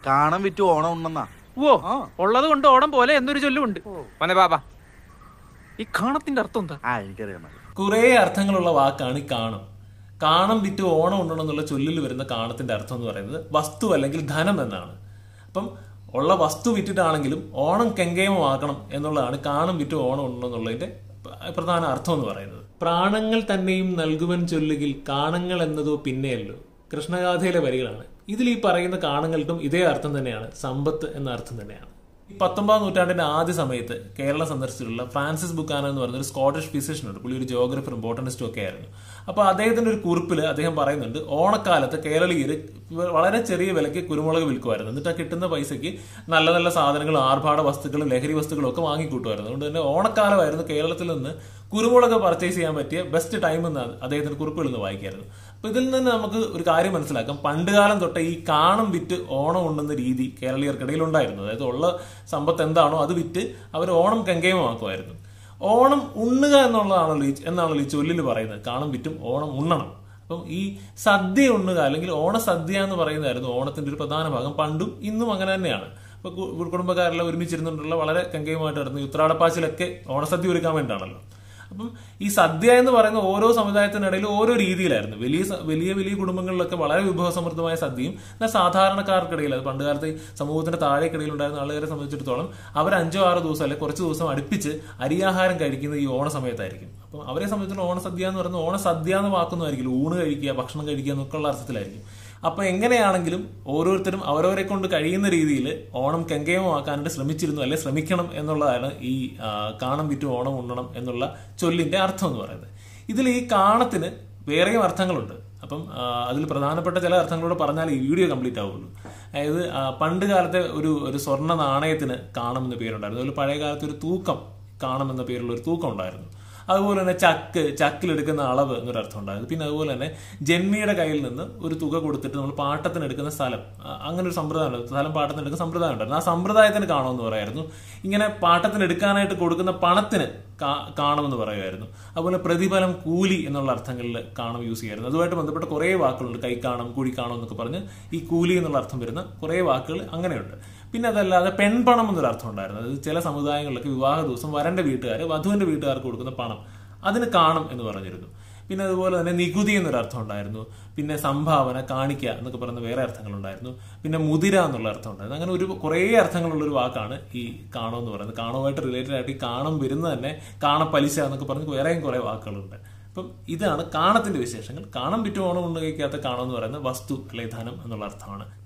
കാണം വിറ്റ് ഓണം ഉണ്ടെന്നാ ഓ ആ. ഉള്ളത് കൊണ്ട് ഓടം പോലെ എന്നൊരു ചൊല്ലുമുണ്ട് മോനെ ബാബാ ഈ കാണത്തിന്റെ അർത്ഥം എന്താ ആ എനിക്കറിയാം കുറേ അർത്ഥങ്ങളുള്ള വാക്കാണ് ഈ കാണം കാണം വിറ്റ് ഓണം ഉണ്ടണം എന്നുള്ള ചൊല്ലിൽ വരുന്ന കാണത്തിന്റെ അർത്ഥം എന്ന് പറയുന്നത് വസ്തു അല്ലെങ്കിൽ ധനം എന്നാണ് അപ്പം ഉള്ള വസ്തു വിറ്റിട്ടാണെങ്കിലും ഓണം കെങ്കേമമാക്കണം എന്നുള്ളതാണ് കാണം വിറ്റ് ഓണം ഉണ്ടണം എന്നുള്ളതിന്റെ പ്ര- പ്രധാന അർത്ഥം എന്ന് പറയുന്നത് പ്രാണങ്ങൾ തന്നെയും നൽകുവൻ ചൊല്ലുകിൽ കാണങ്ങൾ എന്നതോ പിന്നെയല്ലോ കൃഷ്ണഗാഥയിലെ വരികളാണ് ഇതിൽ ഈ പറയുന്ന കാണങ്ങൾക്കും ഇതേ അർത്ഥം തന്നെയാണ് സമ്പത്ത് എന്ന അർത്ഥം തന്നെയാണ് ഈ പത്തൊമ്പതാം നൂറ്റാണ്ടിന്റെ ആദ്യ സമയത്ത് കേരളം സന്ദർശിച്ചിട്ടുള്ള ഫ്രാൻസിസ് ബുക്കാന എന്ന് പറയുന്ന ഒരു സ്കോട്ടിഷ് ഫിസിഷ്യൻ ഉണ്ട് പുള്ളി ഒരു ജോഗ്രഫറും ബോട്ടണിസ്റ്റും ഒക്കെ ആയിരുന്നു അപ്പൊ അദ്ദേഹത്തിന്റെ ഒരു കുറിപ്പിൽ അദ്ദേഹം പറയുന്നുണ്ട് ഓണക്കാലത്ത് കേരളീയര് വളരെ ചെറിയ വിലയ്ക്ക് കുരുമുളക് വിൽക്കുമായിരുന്നു എന്നിട്ട് ആ കിട്ടുന്ന പൈസയ്ക്ക് നല്ല നല്ല സാധനങ്ങളും ആർഭാട വസ്തുക്കളും ലഹരി വസ്തുക്കളും ഒക്കെ വാങ്ങിക്കൂട്ടുമായിരുന്നു അതുകൊണ്ട് തന്നെ ഓണക്കാലമായിരുന്നു കേരളത്തിൽ നിന്ന് കുരുമുളക് പർച്ചേസ് ചെയ്യാൻ പറ്റിയ ബെസ്റ്റ് ടൈം എന്ന് അദ്ദേഹത്തിന്റെ കുറിപ്പുകളിൽ നിന്ന് വായിക്കായിരുന്നു അപ്പൊ ഇതിൽ നിന്ന് നമുക്ക് ഒരു കാര്യം മനസ്സിലാക്കാം പണ്ടുകാലം തൊട്ടേ ഈ കാണം വിറ്റ് ഓണം ഉണ്ടെന്ന രീതി കേരളീയർക്കിടയിൽ ഉണ്ടായിരുന്നു അതായത് ഉള്ള സമ്പത്ത് എന്താണോ അത് വിറ്റ് അവർ ഓണം കെങ്കേമമാക്കുമായിരുന്നു ഓണം ഉണ്ണുക എന്നുള്ളതാണല്ലോ ഈ എന്നാണല്ലോ ഈ ചൊല്ലിൽ പറയുന്നത് കാണം വിറ്റും ഓണം ഉണ്ണണം അപ്പം ഈ സദ്യ ഉണ്ണുക അല്ലെങ്കിൽ ഓണസദ്യ എന്ന് പറയുന്നതായിരുന്നു ഓണത്തിന്റെ ഒരു പ്രധാന ഭാഗം പണ്ടും ഇന്നും അങ്ങനെ തന്നെയാണ് ഇപ്പൊ കു- കുടുംബക്കാരെല്ലാം ഒരുമിച്ചിരുന്നുകൊണ്ടുള്ള വളരെ കെങ്കേയമായിട്ട് നടന്നു ഈ ഉത്രാടപ്പാച്ചിലൊക്കെ ഓണസദ്യ ഒരുക്കാൻ വേണ്ടിയിട്ടാണല്ലോ അപ്പം ഈ സദ്യ എന്ന് പറയുന്ന ഓരോ സമുദായത്തിനിടയിൽ ഓരോ രീതിയിലായിരുന്നു വലിയ സ- വലിയ വലിയ കുടുംബങ്ങളിലൊക്കെ വളരെ വിഭവസമൃദ്ധമായ സദ്യയും എന്നാൽ സാധാരണക്കാർക്കിടയിൽ അത് പണ്ടുകാലത്ത് ഈ സമൂഹത്തിന്റെ താഴേക്കിടയിൽ ഉണ്ടായിരുന്ന ആളുകളെ സംബന്ധിച്ചിടത്തോളം അവർ അഞ്ചോ ആറോ ദിവസം അല്ലെങ്കിൽ കുറച്ച് ദിവസം അടുപ്പിച്ച് അരിയാഹാരം കഴിക്കുന്നത് ഈ ഓണ സമയത്തായിരിക്കും അപ്പം അവരെ സംബന്ധിച്ചിടത്തോളം ഓണസദ്യ എന്ന് പറയുന്നത് ഓണസദ്യ എന്ന് വാക്കൊന്നുമായിരിക്കില്ല ഊണ് കഴിക്കുക ഭക്ഷണം കഴിക്കുക എന്നൊക്കെയുള്ള അർത്ഥത്തിലായിരിക്കും അപ്പൊ എങ്ങനെയാണെങ്കിലും ഓരോരുത്തരും അവരവരെ കൊണ്ട് കഴിയുന്ന രീതിയിൽ ഓണം കെങ്കേമമാക്കാനായിട്ട് ശ്രമിച്ചിരുന്നു അല്ലെ ശ്രമിക്കണം എന്നുള്ളതാണ് ഈ ആ, കാണം വിറ്റു ഓണം ഉണ്ണണം എന്നുള്ള ചൊല്ലിന്റെ അർത്ഥം എന്ന് പറയുന്നത് ഇതിൽ ഈ കാണത്തിന് വേറെയും അർത്ഥങ്ങളുണ്ട് അപ്പം ആ, അതിൽ പ്രധാനപ്പെട്ട ചില അർത്ഥങ്ങളോട് പറഞ്ഞാൽ ഈ വീഡിയോ കംപ്ലീറ്റ് ആവുള്ളൂ അതായത് ആ, പണ്ട് കാലത്തെ ഒരു ഒരു സ്വർണ്ണ നാണയത്തിന് കാണം എന്ന പേരുണ്ടായിരുന്നു അതുപോലെ പഴയ കാലത്ത് ഒരു തൂക്കം കാണം എന്ന പേരുള്ള ഒരു തൂക്കം ഉണ്ടായിരുന്നു അതുപോലെ തന്നെ ചക്ക് ചക്കിലെടുക്കുന്ന അളവ് എന്നൊരു അർത്ഥം ഉണ്ടായിരുന്നു പിന്നെ അതുപോലെ തന്നെ ജന്മിയുടെ കയ്യിൽ നിന്ന് ഒരു തുക കൊടുത്തിട്ട് നമ്മൾ പാട്ടത്തിന് എടുക്കുന്ന സ്ഥലം ആ, അങ്ങനെ ഒരു സമ്പ്രദായം ഉണ്ട് സ്ഥലം പാട്ടത്തിന് എടുക്കുന്ന സമ്പ്രദായം ഉണ്ടായിരുന്നു ആ സമ്പ്രദായത്തിന് കാണുമെന്ന് പറയായിരുന്നു ഇങ്ങനെ പാട്ടത്തിന് എടുക്കാനായിട്ട് കൊടുക്കുന്ന പണത്തിന് കാ- കാണുമെന്ന് പറയുമായിരുന്നു അതുപോലെ പ്രതിഫലം കൂലി എന്നുള്ള അർത്ഥങ്ങളിൽ കാണും യൂസ് ചെയ്യായിരുന്നു അതുമായിട്ട് ബന്ധപ്പെട്ട കുറേ വാക്കുകളുണ്ട് കൈക്കാണം കുഴിക്കാണം എന്നൊക്കെ പറഞ്ഞ് ഈ കൂലി എന്നുള്ള അർത്ഥം വരുന്ന കുറേ വാക്കുകൾ അങ്ങനെയുണ്ട് പിന്നെ അതല്ലാതെ പെൺപണം എന്നൊരു അർത്ഥം ഉണ്ടായിരുന്നു അതായത് ചില സമുദായങ്ങളിലൊക്കെ വിവാഹ ദിവസം വരന്റെ വീട്ടുകാർ വധുവിന്റെ വീട്ടുകാർക്ക് കൊടുക്കുന്ന പണം അതിന് കാണും എന്ന് പറഞ്ഞിരുന്നു പിന്നെ അതുപോലെ തന്നെ നികുതി എന്നൊരു അർത്ഥം ഉണ്ടായിരുന്നു പിന്നെ സംഭാവന കാണിക്ക എന്നൊക്കെ പറയുന്ന വേറെ അർത്ഥങ്ങളുണ്ടായിരുന്നു പിന്നെ മുതിര എന്നുള്ള അർത്ഥം ഉണ്ടായിരുന്നു അങ്ങനെ ഒരു കുറേ അർത്ഥങ്ങളുള്ള ഒരു വാക്കാണ് ഈ കാണോ എന്ന് പറയുന്നത് കാണുമായിട്ട് റിലേറ്റഡ് ആയിട്ട് ഈ കാണം വരുന്ന തന്നെ കാണപ്പലിശ എന്നൊക്കെ പറഞ്ഞ് വേറെയും കുറേ വാക്കുകളുണ്ട് അപ്പം ഇതാണ് കാണത്തിന്റെ വിശേഷങ്ങൾ കാണം വിറ്റു ഓണം ഉണ്ട് കഴിക്കാത്ത കാണം എന്ന് പറയുന്ന വസ്തു അല്ലെങ്കിൽ ധനം എന്നുള്ള അർത്ഥമാണ്